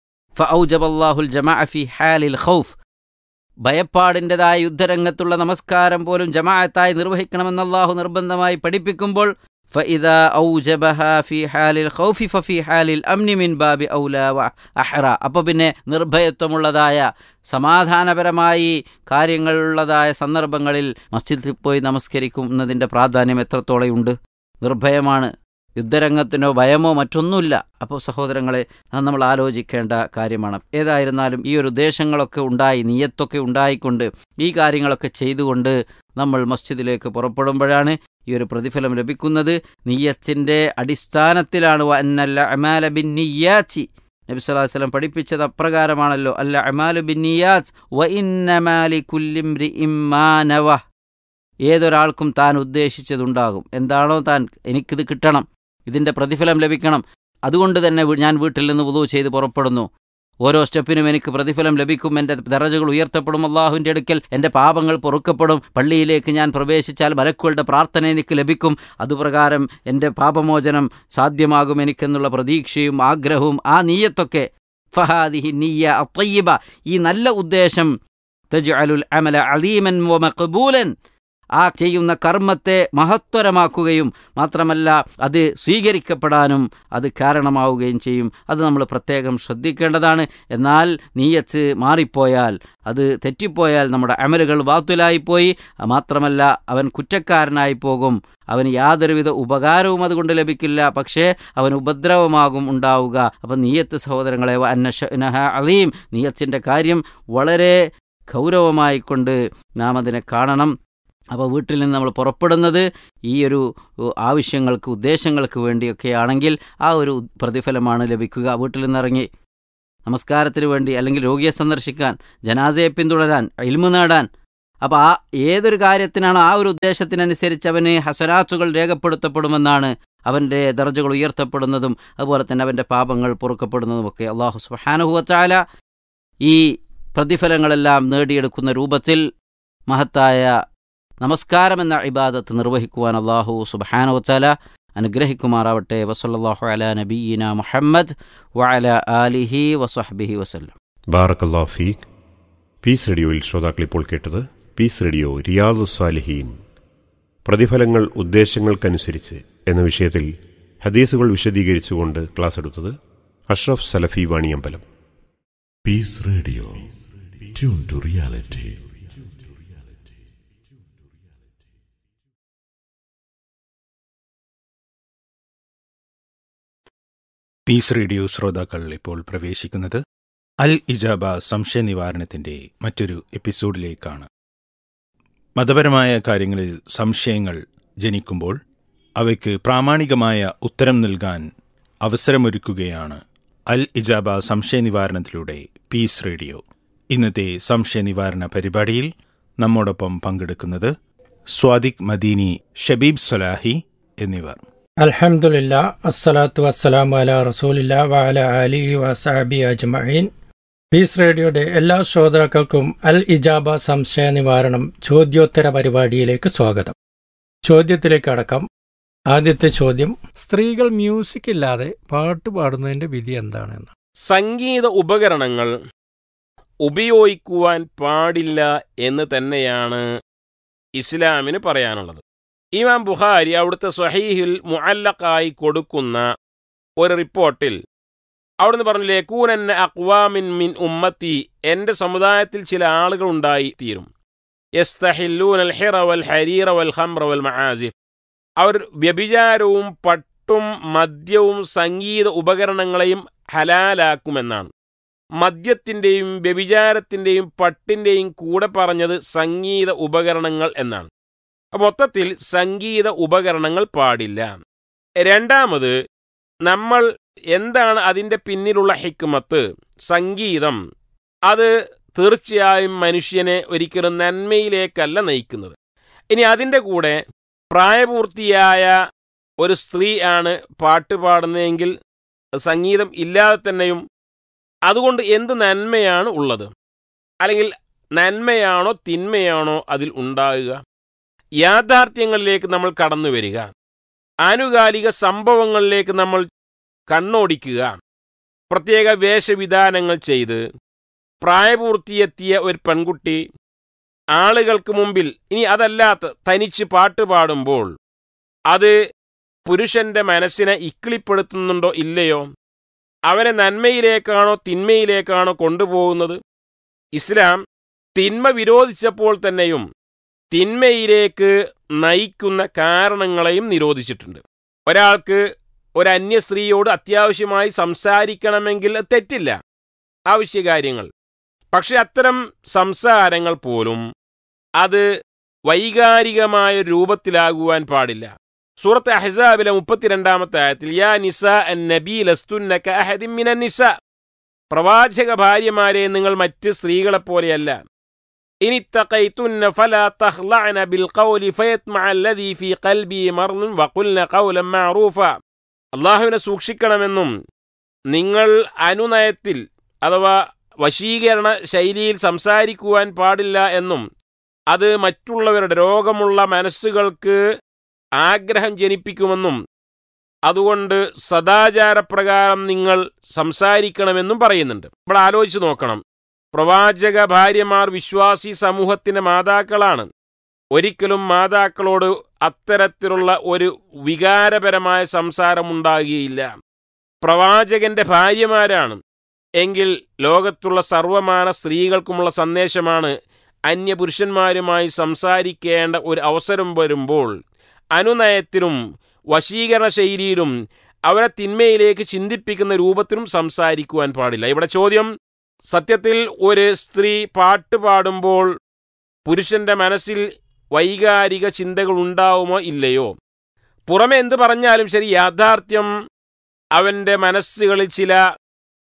S7: ഫഔജബല്ലാഹുൽ ജമാഅ ഫി ഹാലിൽ ഖൗഫ് ഭയപ്പാടിൻ്റെതായ യുദ്ധരംഗത്തുള്ള നമസ്കാരം പോലും ജമാഅത്തായി നിർവഹിക്കണമെന്ന് അള്ളാഹു നിർബന്ധമായി പഠിപ്പിക്കുമ്പോൾ فإذا أوجبها في حال الخوف ففي حال الأمن من باب أولى وأحرى അപ്പോൾ പിന്നെ നിർഭയത്വമുള്ളതായ സമാധാനപരമായി കാര്യങ്ങളുള്ളതായ സന്ദർഭങ്ങളിൽ മസ്ജിദിൽ പോയി നമസ്കരിക്കുന്നതിൻ്റെ പ്രാധാന്യം എത്രത്തോളമുണ്ട് നിർഭയമാണ് യുദ്ധരംഗത്തിനോ ഭയമോ മറ്റൊന്നുമില്ല അപ്പോൾ സഹോദരങ്ങളെ അത് നമ്മൾ ആലോചിക്കേണ്ട കാര്യമാണ് ഏതായിരുന്നാലും ഈ ഒരു ഉദ്ദേശങ്ങളൊക്കെ ഉണ്ടായി നീയത്തൊക്കെ ഉണ്ടായിക്കൊണ്ട് ഈ കാര്യങ്ങളൊക്കെ ചെയ്തുകൊണ്ട് നമ്മൾ മസ്ജിദിലേക്ക് പുറപ്പെടുമ്പോഴാണ് ഈ ഒരു പ്രതിഫലം ലഭിക്കുന്നത് നീയത്തിൻ്റെ അടിസ്ഥാനത്തിലാണ് അന്നല്ല അമാല ബിൻ നിയാച്ചി നബി സ്വല്ലല്ലാഹു അലൈഹി വസല്ലം പഠിപ്പിച്ചത് അപ്രകാരമാണല്ലോ അല്ല അമാലു ബിൻ നിയാസ് വ ഇന്നമാലി കുല്ലിംരി ഇമ്മാനവ ഏതൊരാൾക്കും താൻ ഉദ്ദേശിച്ചതുണ്ടാകും എന്താണോ താൻ എനിക്കിത് കിട്ടണം ഇതിൻ്റെ പ്രതിഫലം ലഭിക്കണം അതുകൊണ്ട് തന്നെ ഞാൻ വീട്ടിൽ നിന്ന് വുതു ചെയ്ത് പുറപ്പെടുന്നു ഓരോ സ്റ്റെപ്പിനും എനിക്ക് പ്രതിഫലം ലഭിക്കും എൻ്റെ ദറജകൾ ഉയർത്തപ്പെടും അള്ളാഹുവിൻ്റെ അടുക്കൽ എൻ്റെ പാപങ്ങൾ പൊറുക്കപ്പെടും പള്ളിയിലേക്ക് ഞാൻ പ്രവേശിച്ചാൽ മലക്കുകളുടെ പ്രാർത്ഥന എനിക്ക് ലഭിക്കും അതുപ്രകാരം എൻ്റെ പാപമോചനം സാധ്യമാകും എനിക്കെന്നുള്ള പ്രതീക്ഷയും ആഗ്രഹവും ആ നീയത്തൊക്കെ ഫഹാദിഹി നീയ അത്തയ്യബ ഈ നല്ല ഉദ്ദേശം തജ് അലുൽ അമല അലീമൻ മഖബൂലൻ ആ ചെയ്യുന്ന കർമ്മത്തെ മഹത്വരമാക്കുകയും മാത്രമല്ല അത് സ്വീകരിക്കപ്പെടാനും അത് കാരണമാവുകയും ചെയ്യും അത് നമ്മൾ പ്രത്യേകം ശ്രദ്ധിക്കേണ്ടതാണ് എന്നാൽ നീയച്ച് മാറിപ്പോയാൽ അത് തെറ്റിപ്പോയാൽ നമ്മുടെ അമലുകൾ ബാത്തുലായിപ്പോയി മാത്രമല്ല അവൻ കുറ്റക്കാരനായി പോകും അവന് യാതൊരുവിധ ഉപകാരവും അതുകൊണ്ട് ലഭിക്കില്ല പക്ഷേ അവൻ ഉപദ്രവമാകും ഉണ്ടാവുക അപ്പം നീയത്ത് സഹോദരങ്ങളെ അന്നഷനഹ അലീം നീയത്തിൻ്റെ കാര്യം വളരെ ഗൗരവമായിക്കൊണ്ട് നാം അതിനെ കാണണം അപ്പോൾ വീട്ടിൽ നിന്ന് നമ്മൾ പുറപ്പെടുന്നത് ഈ ഒരു ആവശ്യങ്ങൾക്ക് ഉദ്ദേശങ്ങൾക്ക് വേണ്ടിയൊക്കെ ആണെങ്കിൽ ആ ഒരു പ്രതിഫലമാണ് ലഭിക്കുക വീട്ടിൽ നിന്നിറങ്ങി നമസ്കാരത്തിന് വേണ്ടി അല്ലെങ്കിൽ രോഗിയെ സന്ദർശിക്കാൻ ജനാസയെ പിന്തുടരാൻ ഇൽമു നേടാൻ അപ്പോൾ ആ ഏതൊരു കാര്യത്തിനാണ് ആ ഒരു ഉദ്ദേശത്തിനനുസരിച്ച് അവന് ഹസനാത്തുകൾ രേഖപ്പെടുത്തപ്പെടുമെന്നാണ് അവൻ്റെ ദർജകൾ ഉയർത്തപ്പെടുന്നതും അതുപോലെ തന്നെ അവൻ്റെ പാപങ്ങൾ പൊറുക്കപ്പെടുന്നതുമൊക്കെ അള്ളാഹു സുബാനുഹുവച്ചാല ഈ പ്രതിഫലങ്ങളെല്ലാം നേടിയെടുക്കുന്ന രൂപത്തിൽ മഹത്തായ നമസ്കാരം എന്ന ഇബാദത്ത് നിർവഹിക്കുവാൻ അള്ളാഹു സുബാനുവച്ചാല അനുഗ്രഹിക്കുമാറാവട്ടെ വസല്ലാഹു അല നബീന മുഹമ്മദ് വഅല ആലിഹി വസഹബിഹി വസല്ലം
S6: ബാറക്കല്ലാ ഫീഖ് പീസ് റേഡിയോയിൽ ശ്രോതാക്കൾ ഇപ്പോൾ കേട്ടത് പീസ് റേഡിയോ റിയാദു സാലിഹീൻ പ്രതിഫലങ്ങൾ ഉദ്ദേശങ്ങൾക്കനുസരിച്ച് എന്ന വിഷയത്തിൽ ഹദീസുകൾ വിശദീകരിച്ചുകൊണ്ട് ക്ലാസ് എടുത്തത് Ashraf Salafi Vaniyambalam
S5: Peace Radio. Tune to reality.
S8: Peace radio ശ്രോതാക്കൾ ഇപ്പോൾ പ്രവേശിക്കുന്നത് അൽ ഇജാബ സംശയ നിവാരണത്തിന്റെ മറ്റൊരു എപ്പിസോഡിലേക്കാണ് മതപരമായ കാര്യങ്ങളിൽ സംശയങ്ങൾ ജനിക്കുമ്പോൾ അവയ്ക്ക് പ്രാമാണികമായ ഉത്തരം നൽകാൻ അവസരമൊരുക്കുകയാണ് അൽ ഇജാബ സംശയ നിവാരണത്തിലൂടെ പീസ് റേഡിയോ ഇന്നത്തെ സംശയ നിവാരണ പരിപാടിയിൽ നമ്മോടൊപ്പം പങ്കെടുക്കുന്നത് സ്വാദിഖ് മദീനി ഷബീബ് സലാഹി എന്നിവർ
S9: അൽഹംദുലില്ലാ അസ്സലാത്തു വസ്സലാമു അല റസൂലില്ല വഅല അലിഹി വസഹബി അജ്മഈൻ പീസ് റേഡിയോയുടെ എല്ലാ ശ്രോതാക്കൾക്കും അൽ ഇജാബ സംശയ നിവാരണം ചോദ്യോത്തര പരിപാടിയിലേക്ക് സ്വാഗതം ചോദ്യത്തിലേക്ക് അടക്കം ആദ്യത്തെ ചോദ്യം സ്ത്രീകൾ മ്യൂസിക് ഇല്ലാതെ പാട്ട് പാടുന്നതിന്റെ വിധി എന്താണെന്ന്
S10: സംഗീത ഉപകരണങ്ങൾ ഉപയോഗിക്കുവാൻ പാടില്ല എന്ന് തന്നെയാണ് ഇസ്ലാമിന് പറയാനുള്ളത് ഇമാം ബുഖാരി അവിടുത്തെ സ്വഹീഹിൽ മുഅല്ലഖായി കൊടുക്കുന്ന ഒരു റിപ്പോർട്ടിൽ അവിടുന്ന് പറഞ്ഞില്ലേ കൂനന്ന അക്വാമിൻ മിൻ ഉമ്മത്തി എൻ്റെ സമുദായത്തിൽ ചില ആളുകൾ ഉണ്ടായി തീരും യസ്തഹില്ലൂൻ അൽ ഹിറ വൽ ഹരീറ വൽ ഹംറ വൽ മആസിഫ് അവർ വ്യഭിചാരവും പട്ടും മദ്യവും സംഗീത ഉപകരണങ്ങളെയും ഹലാലാക്കുമെന്നാണ് മദ്യത്തിൻ്റെയും വ്യഭിചാരത്തിൻ്റെയും പട്ടിൻ്റെയും കൂടെ പറഞ്ഞത് സംഗീത ഉപകരണങ്ങൾ എന്നാണ് മൊത്തത്തിൽ സംഗീത ഉപകരണങ്ങൾ പാടില്ല രണ്ടാമത് നമ്മൾ എന്താണ് അതിൻ്റെ പിന്നിലുള്ള ഹിക്മത്ത് സംഗീതം അത് തീർച്ചയായും മനുഷ്യനെ ഒരിക്കലും നന്മയിലേക്കല്ല നയിക്കുന്നത് ഇനി അതിൻ്റെ കൂടെ പ്രായപൂർത്തിയായ ഒരു സ്ത്രീ ആണ് പാട്ട് പാടുന്നതെങ്കിൽ സംഗീതം ഇല്ലാതെ തന്നെയും അതുകൊണ്ട് എന്ത് നന്മയാണ് ഉള്ളത് അല്ലെങ്കിൽ നന്മയാണോ തിന്മയാണോ അതിൽ ഉണ്ടാകുക യാഥാർത്ഥ്യങ്ങളിലേക്ക് നമ്മൾ കടന്നു വരിക ആനുകാലിക സംഭവങ്ങളിലേക്ക് നമ്മൾ കണ്ണോടിക്കുക പ്രത്യേക വേഷവിധാനങ്ങൾ ചെയ്ത് പ്രായപൂർത്തിയെത്തിയ ഒരു പെൺകുട്ടി ആളുകൾക്ക് മുമ്പിൽ ഇനി അതല്ലാത്ത തനിച്ച് പാട്ട് പാടുമ്പോൾ അത് പുരുഷന്റെ മനസ്സിനെ ഇക്കിളിപ്പെടുത്തുന്നുണ്ടോ ഇല്ലയോ അവനെ നന്മയിലേക്കാണോ തിന്മയിലേക്കാണോ കൊണ്ടുപോകുന്നത് ഇസ്ലാം തിന്മ വിരോധിച്ചപ്പോൾ തന്നെയും തിന്മയിലേക്ക് നയിക്കുന്ന കാരണങ്ങളെയും നിരോധിച്ചിട്ടുണ്ട് ഒരാൾക്ക് ഒരു അന്യ സ്ത്രീയോട് അത്യാവശ്യമായി സംസാരിക്കണമെങ്കിൽ തെറ്റില്ല ആവശ്യകാര്യങ്ങൾ പക്ഷെ അത്തരം സംസാരങ്ങൾ പോലും അത് വൈകാരികമായ രൂപത്തിലാകുവാൻ പാടില്ല സൂറത്ത് അഹ്സാബിലെ മുപ്പത്തിരണ്ടാമത്തെ ആയത്തിൽ യാ നിസ അൻ നബി ലസ്തുന്നക അഹദിൻ മിനൻ നിസ പ്രവാചക ഭാര്യമാരെ നിങ്ങൾ മറ്റ് സ്ത്രീകളെപ്പോലെയല്ല ഇനി തഖൈതുന്ന ഫലാ തഖ്ലഅന ബിൽ ഖൗലി ഫയത്മഅ അല്ലദീ ഫീ ഖൽബി മർദുൻ വഖുൽന ഖൗലൻ മഅറൂഫ അള്ളാഹുവിനെ സൂക്ഷിക്കണമെന്നും നിങ്ങൾ അനുനയത്തിൽ അഥവാ വശീകരണ ശൈലിയിൽ സംസാരിക്കുവാൻ പാടില്ല എന്നും അത് മറ്റുള്ളവരുടെ രോഗമുള്ള മനസ്സുകൾക്ക് ആഗ്രഹം ജനിപ്പിക്കുമെന്നും അതുകൊണ്ട് സദാചാരപ്രകാരം നിങ്ങൾ സംസാരിക്കണമെന്നും പറയുന്നുണ്ട് ഇവിടെ ആലോചിച്ച് നോക്കണം പ്രവാചക ഭാര്യമാർ വിശ്വാസി സമൂഹത്തിന്റെ മാതാക്കളാണ് ഒരിക്കലും മാതാക്കളോട് അത്തരത്തിലുള്ള ഒരു വികാരപരമായ സംസാരമുണ്ടാകുകയില്ല പ്രവാചകന്റെ ഭാര്യമാരാണ് എങ്കിൽ ലോകത്തുള്ള സർവമാന സ്ത്രീകൾക്കുമുള്ള സന്ദേശമാണ് അന്യപുരുഷന്മാരുമായി സംസാരിക്കേണ്ട ഒരു അവസരം വരുമ്പോൾ അനുനയത്തിലും വശീകരണ ശൈലിയിലും അവരെ തിന്മയിലേക്ക് ചിന്തിപ്പിക്കുന്ന രൂപത്തിലും സംസാരിക്കുവാൻ പാടില്ല ഇവിടെ ചോദ്യം സത്യത്തിൽ ഒരു സ്ത്രീ പാട്ട് പാടുമ്പോൾ പുരുഷന്റെ മനസ്സിൽ വൈകാരിക ചിന്തകൾ ഉണ്ടാവുമോ ഇല്ലയോ പുറമെ എന്ത് പറഞ്ഞാലും ശരി യാഥാർത്ഥ്യം അവന്റെ മനസ്സുകളിൽ ചില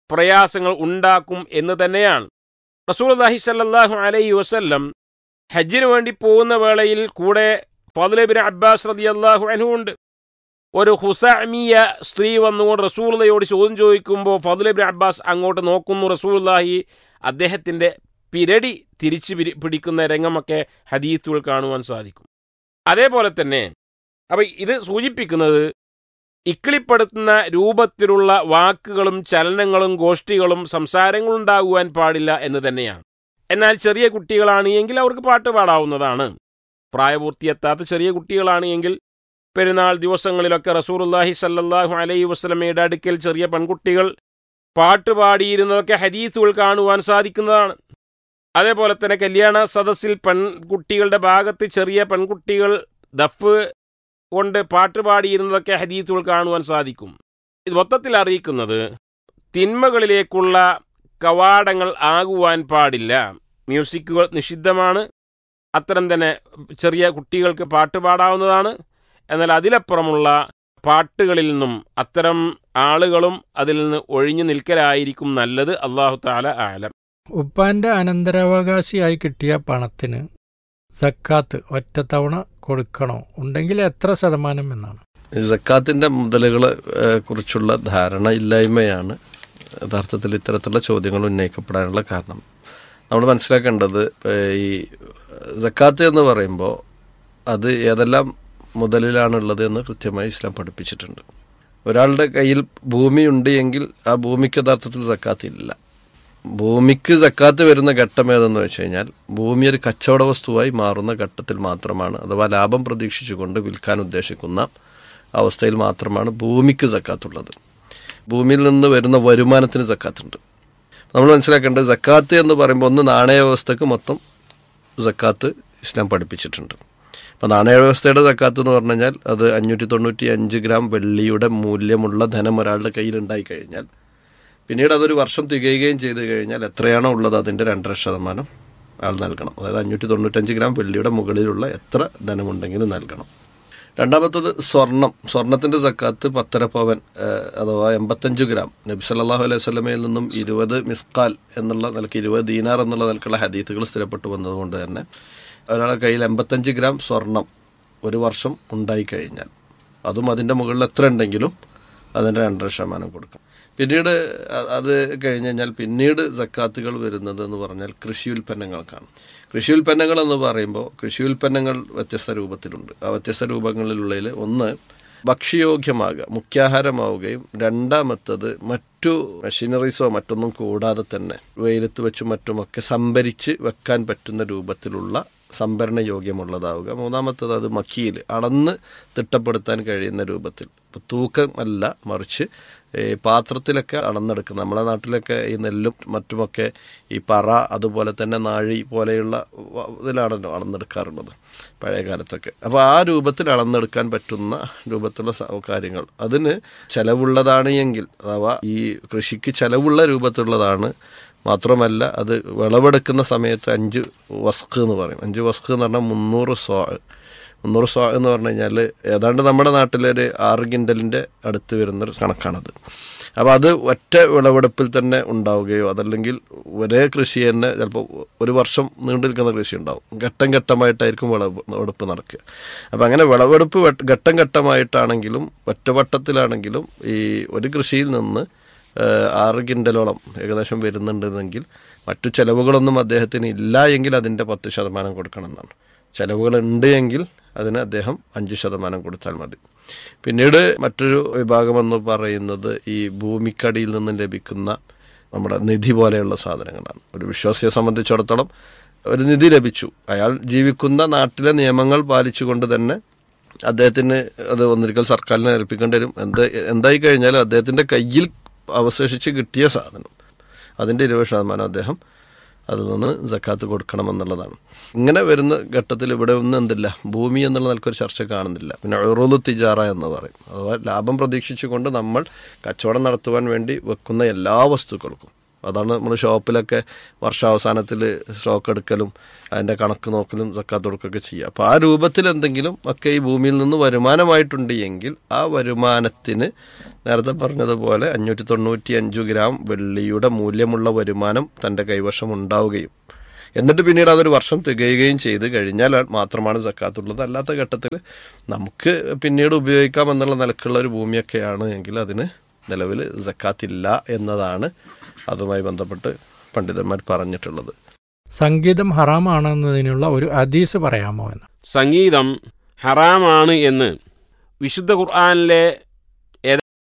S10: പ്രയാസങ്ങൾ ഉണ്ടാക്കും എന്ന് തന്നെയാണ് റസൂൽഹി സല്ലാഹു അലൈഹി വസല്ലം ഹജ്ജിന് വേണ്ടി പോകുന്ന വേളയിൽ കൂടെ ഫضലബിൻ അബ്ബാസ് റതി അള്ളാഹു അനുണ്ട് ഒരു ഹുസാമിയ സ്ത്രീ വന്നുകൊണ്ട് റസൂള്ളയോട് ചോദ്യം ചോദിക്കുമ്പോൾ ഫضലബിൻ അബ്ബാസ് അങ്ങോട്ട് നോക്കുന്നു റസൂൽഹി അദ്ദേഹത്തിൻ്റെ പിരടി തിരിച്ചു പിരി പിടിക്കുന്ന രംഗമൊക്കെ ഹദീത്തുകൾ കാണുവാൻ സാധിക്കും അതേപോലെ തന്നെ അപ്പം ഇത് സൂചിപ്പിക്കുന്നത് ഇക്കിളിപ്പെടുത്തുന്ന രൂപത്തിലുള്ള വാക്കുകളും ചലനങ്ങളും ഗോഷ്ഠികളും സംസാരങ്ങളും ഉണ്ടാകുവാൻ പാടില്ല എന്ന് തന്നെയാണ് എന്നാൽ ചെറിയ കുട്ടികളാണ് എങ്കിൽ അവർക്ക് പാട്ട് പാടാവുന്നതാണ് പ്രായപൂർത്തിയെത്താത്ത ചെറിയ കുട്ടികളാണ് എങ്കിൽ പെരുന്നാൾ ദിവസങ്ങളിലൊക്കെ റസൂറുല്ലാഹി സല്ലാഹു അലൈഹി വസ്ലമയുടെ അടുക്കൽ ചെറിയ പെൺകുട്ടികൾ പാട്ട് പാടിയിരുന്നതൊക്കെ ഹദീസുകൾ കാണുവാൻ സാധിക്കുന്നതാണ് അതേപോലെ തന്നെ കല്യാണ സദസ്സിൽ പെൺകുട്ടികളുടെ ഭാഗത്ത് ചെറിയ പെൺകുട്ടികൾ ദഫ് കൊണ്ട് പാട്ട് പാടിയിരുന്നതൊക്കെ ഹദീസുകൾ കാണുവാൻ സാധിക്കും ഇത് മൊത്തത്തിൽ അറിയിക്കുന്നത് തിന്മകളിലേക്കുള്ള കവാടങ്ങൾ ആകുവാൻ പാടില്ല മ്യൂസിക്കുകൾ നിഷിദ്ധമാണ് അത്തരം തന്നെ ചെറിയ കുട്ടികൾക്ക് പാട്ട് പാടാവുന്നതാണ് എന്നാൽ അതിലപ്പുറമുള്ള പാട്ടുകളിൽ നിന്നും അത്തരം ആളുകളും അതിൽ നിന്ന് ഒഴിഞ്ഞു നിൽക്കലായിരിക്കും നല്ലത് അള്ളാഹു താല ആലം
S9: ഉപ്പാന്റെ അനന്തരാവകാശിയായി കിട്ടിയ പണത്തിന് സക്കാത്ത് ഒറ്റത്തവണ കൊടുക്കണോ ഉണ്ടെങ്കിൽ എത്ര ശതമാനം എന്നാണ്
S11: സക്കാത്തിന്റെ മുതലുകളെ ഏഹ്, കുറിച്ചുള്ള ധാരണ ഇല്ലായ്മയാണ് യഥാർത്ഥത്തിൽ ഇത്തരത്തിലുള്ള ചോദ്യങ്ങൾ ഉന്നയിക്കപ്പെടാനുള്ള കാരണം നമ്മൾ മനസ്സിലാക്കേണ്ടത് ഏഹ്, ഈ സക്കാത്ത് എന്ന് പറയുമ്പോൾ അത് ഏതെല്ലാം മുതലിലാണുള്ളത് എന്ന് കൃത്യമായി ഇസ്ലാം പഠിപ്പിച്ചിട്ടുണ്ട് ഒരാളുടെ കയ്യിൽ ഭൂമിയുണ്ട് എങ്കിൽ ആ ഭൂമിക്ക് യഥാർത്ഥത്തിൽ സക്കാത്ത് ഇല്ല ഭൂമിക്ക് സക്കാത്ത് വരുന്ന ഘട്ടം ഏതെന്ന് വെച്ച് കഴിഞ്ഞാൽ ഭൂമി ഒരു കച്ചവട വസ്തുവായി മാറുന്ന ഘട്ടത്തിൽ മാത്രമാണ് അഥവാ ലാഭം പ്രതീക്ഷിച്ചുകൊണ്ട് വിൽക്കാൻ ഉദ്ദേശിക്കുന്ന അവസ്ഥയിൽ മാത്രമാണ് ഭൂമിക്ക് സക്കാത്തുള്ളത് ഭൂമിയിൽ നിന്ന് വരുന്ന വരുമാനത്തിന് സക്കാത്തുണ്ട് നമ്മൾ മനസ്സിലാക്കേണ്ടത് സക്കാത്ത് എന്ന് പറയുമ്പോൾ ഒന്ന് നാണയ വ്യവസ്ഥക്ക് മൊത്തം സക്കാത്ത് ഇസ്ലാം പഠിപ്പിച്ചിട്ടുണ്ട് അപ്പോൾ നാണയ വ്യവസ്ഥയുടെ സക്കാത്ത് എന്ന് പറഞ്ഞു കഴിഞ്ഞാൽ അത് അഞ്ഞൂറ്റി തൊണ്ണൂറ്റി അഞ്ച് ഗ്രാം വെള്ളിയുടെ മൂല്യമുള്ള ധനം ഒരാളുടെ കയ്യിൽ ഉണ്ടായി കഴിഞ്ഞാൽ പിന്നീട് അതൊരു വർഷം തികയുകയും ചെയ്തു കഴിഞ്ഞാൽ എത്രയാണോ ഉള്ളത് അതിൻ്റെ രണ്ടര ശതമാനം ആൾ നൽകണം അതായത് അഞ്ഞൂറ്റി തൊണ്ണൂറ്റഞ്ച് ഗ്രാം വെള്ളിയുടെ മുകളിലുള്ള എത്ര ധനമുണ്ടെങ്കിലും നൽകണം രണ്ടാമത്തത് സ്വർണം സ്വർണത്തിന്റെ സക്കാത്ത് പത്തര പവൻ ഏഹ്, അഥവാ എൺപത്തഞ്ച് ഗ്രാം നബി സല്ലല്ലാഹു അലൈഹി വസല്ലമയിൽ നിന്നും ഇരുപത് മിസ്കാൽ എന്നുള്ള നിലക്ക് ഇരുപത് ദീനാർ എന്നുള്ള നിലക്കുള്ള ഹദീത്തുകൾ സ്ഥിരപ്പെട്ടു വന്നതുകൊണ്ട് തന്നെ ഒരാളെ കയ്യിൽ എൺപത്തഞ്ച് ഗ്രാം സ്വർണം ഒരു വർഷം ഉണ്ടായി കഴിഞ്ഞാൽ അതും അതിൻ്റെ മുകളിൽ എത്ര ഉണ്ടെങ്കിലും അതിൻ്റെ രണ്ടര ശതമാനം കൊടുക്കണം പിന്നീട് അ- അത് കഴിഞ്ഞ് കഴിഞ്ഞാൽ പിന്നീട് സക്കാത്തുകൾ വരുന്നത് എന്ന് പറഞ്ഞാൽ കൃഷി ഉൽപ്പന്നങ്ങൾക്കാണ് കൃഷി ഉൽപ്പന്നങ്ങൾ എന്ന് പറയുമ്പോൾ കൃഷി ഉൽപ്പന്നങ്ങൾ വ്യത്യസ്ത രൂപത്തിലുണ്ട് ആ വ്യത്യസ്ത രൂപങ്ങളിലുള്ളതിൽ ഒന്ന് ഭക്ഷ്യയോഗ്യമാകുക മുഖ്യാഹാരമാവുകയും രണ്ടാമത്തത് മറ്റു മെഷീനറീസോ മറ്റൊന്നും കൂടാതെ തന്നെ വെയിലത്ത് വെച്ചും മറ്റുമൊക്കെ സംഭരിച്ച് വെക്കാൻ പറ്റുന്ന രൂപത്തിലുള്ള സംഭരണ യോഗ്യമുള്ളതാവുക മൂന്നാമത്തത് അത് മക്കിയിൽ അളന്ന് തിട്ടപ്പെടുത്താൻ കഴിയുന്ന രൂപത്തിൽ ഇപ്പം തൂക്കമല്ല മറിച്ച് ഈ പാത്രത്തിലൊക്കെ അളന്നെടുക്കുന്ന നമ്മളെ നാട്ടിലൊക്കെ ഈ നെല്ലും മറ്റുമൊക്കെ ഈ പറ അതുപോലെ തന്നെ നാഴി പോലെയുള്ള വ- ഇതിലാണല്ലോ അളന്നെടുക്കാറുള്ളത് പഴയ കാലത്തൊക്കെ അപ്പോൾ ആ രൂപത്തിൽ അളന്നെടുക്കാൻ പറ്റുന്ന രൂപത്തിലുള്ള സ- കാര്യങ്ങൾ അതിന് ചെലവുള്ളതാണ് എങ്കിൽ അഥവാ ഈ കൃഷിക്ക് ചെലവുള്ള രൂപത്തിലുള്ളതാണ് മാത്രമല്ല അത് വിളവെടുക്കുന്ന സമയത്ത് അഞ്ച് വസ്ക് എന്ന് പറയും അഞ്ച് വസ്ക് എന്ന് പറഞ്ഞാൽ മുന്നൂറ് സോ മുന്നൂറ് സോ എന്ന് പറഞ്ഞു കഴിഞ്ഞാൽ ഏതാണ്ട് നമ്മുടെ നാട്ടിലൊരു ആറ് കിൻഡലിൻ്റെ അടുത്ത് വരുന്നൊരു കണക്കാണത് അപ്പോൾ അത് ഒറ്റ വിളവെടുപ്പിൽ തന്നെ ഉണ്ടാവുകയോ അതല്ലെങ്കിൽ ഒരേ കൃഷി തന്നെ ചിലപ്പോൾ ഒരു വർഷം നീണ്ടു നിൽക്കുന്ന കൃഷി ഉണ്ടാവും ഘട്ടം ഘട്ടമായിട്ടായിരിക്കും വിളവെടുപ്പ് നടക്കുക അപ്പോൾ അങ്ങനെ വിളവെടുപ്പ് വെ- ഘട്ടം ഘട്ടമായിട്ടാണെങ്കിലും ഒറ്റവട്ടത്തിലാണെങ്കിലും ഈ ഒരു കൃഷിയിൽ നിന്ന് ഏഹ്, ആറ് കിൻഡലോളം ഏകദേശം വരുന്നുണ്ടെന്നെങ്കിൽ മറ്റു ചെലവുകളൊന്നും അദ്ദേഹത്തിന് ഇല്ല എങ്കിൽ അതിൻ്റെ പത്ത് ശതമാനം കൊടുക്കണം എന്നാണ് ചെലവുകൾ ഉണ്ട് എങ്കിൽ അതിന് അദ്ദേഹം അഞ്ച് ശതമാനം കൊടുത്താൽ മതി പിന്നീട് മറ്റൊരു വിഭാഗമെന്ന് പറയുന്നത് ഈ ഭൂമിക്കടിയിൽ നിന്നും ലഭിക്കുന്ന നമ്മുടെ നിധി പോലെയുള്ള സാധനങ്ങളാണ് ഒരു വിശ്വാസിയെ സംബന്ധിച്ചിടത്തോളം ഒരു നിധി ലഭിച്ചു അയാൾ ജീവിക്കുന്ന നാട്ടിലെ നിയമങ്ങൾ പാലിച്ചുകൊണ്ട് തന്നെ അദ്ദേഹത്തിന് അത് ഒന്നിരിക്കൽ സർക്കാരിനെ ഏൽപ്പിക്കേണ്ടി വരും എന്ത് എന്തായി കഴിഞ്ഞാലും അദ്ദേഹത്തിൻ്റെ കയ്യിൽ അവശേഷിച്ച് കിട്ടിയ സാധനം അതിൻ്റെ ഇരുപത് ശതമാനം അദ്ദേഹം അതിൽ നിന്ന് ജക്കാത്ത് കൊടുക്കണമെന്നുള്ളതാണ് ഇങ്ങനെ വരുന്ന ഘട്ടത്തിൽ ഇവിടെ ഒന്നും എന്തില്ല ഭൂമി എന്നുള്ള നിലക്കൊരു ചർച്ച കാണുന്നില്ല പിന്നെ ഉറുദു തിജാറ എന്ന് പറയും അഥവാ ലാഭം പ്രതീക്ഷിച്ചുകൊണ്ട് നമ്മൾ കച്ചവടം നടത്തുവാൻ വേണ്ടി വെക്കുന്ന എല്ലാ വസ്തുക്കൾക്കും അതാണ് നമ്മൾ ഷോപ്പിലൊക്കെ വർഷാവസാനത്തിൽ സ്റ്റോക്ക് എടുക്കലും അതിൻ്റെ കണക്ക് നോക്കലും സക്കാത്ത് കൊടുക്കുകയൊക്കെ ചെയ്യുക അപ്പോൾ ആ രൂപത്തിൽ എന്തെങ്കിലും ഒക്കെ ഈ ഭൂമിയിൽ നിന്ന് വരുമാനമായിട്ടുണ്ട് എങ്കിൽ ആ വരുമാനത്തിന് നേരത്തെ പറഞ്ഞതുപോലെ അഞ്ഞൂറ്റി തൊണ്ണൂറ്റി അഞ്ച് ഗ്രാം വെള്ളിയുടെ മൂല്യമുള്ള വരുമാനം തൻ്റെ കൈവശം ഉണ്ടാവുകയും എന്നിട്ട് പിന്നീട് അതൊരു വർഷം തികയുകയും ചെയ്ത് കഴിഞ്ഞാൽ മാത്രമാണ് സക്കാത്തുള്ളത് അല്ലാത്ത ഘട്ടത്തിൽ നമുക്ക് പിന്നീട് ഉപയോഗിക്കാം എന്നുള്ള നിലക്കുള്ള ഒരു ഭൂമിയൊക്കെയാണ് എങ്കിൽ അതിന് നിലവിൽ സക്കാത്തില്ല എന്നതാണ് അതുമായി ബന്ധപ്പെട്ട് പണ്ഡിതന്മാർ പറഞ്ഞിട്ടുള്ളത്
S9: സംഗീതം ഹറാമാണെന്നതിനുള്ള ഒരു ഹദീസ് പറയാമോ എന്ന്
S10: സംഗീതം ഹറാമാണ് എന്ന് വിശുദ്ധ ഖുർആാനിലെ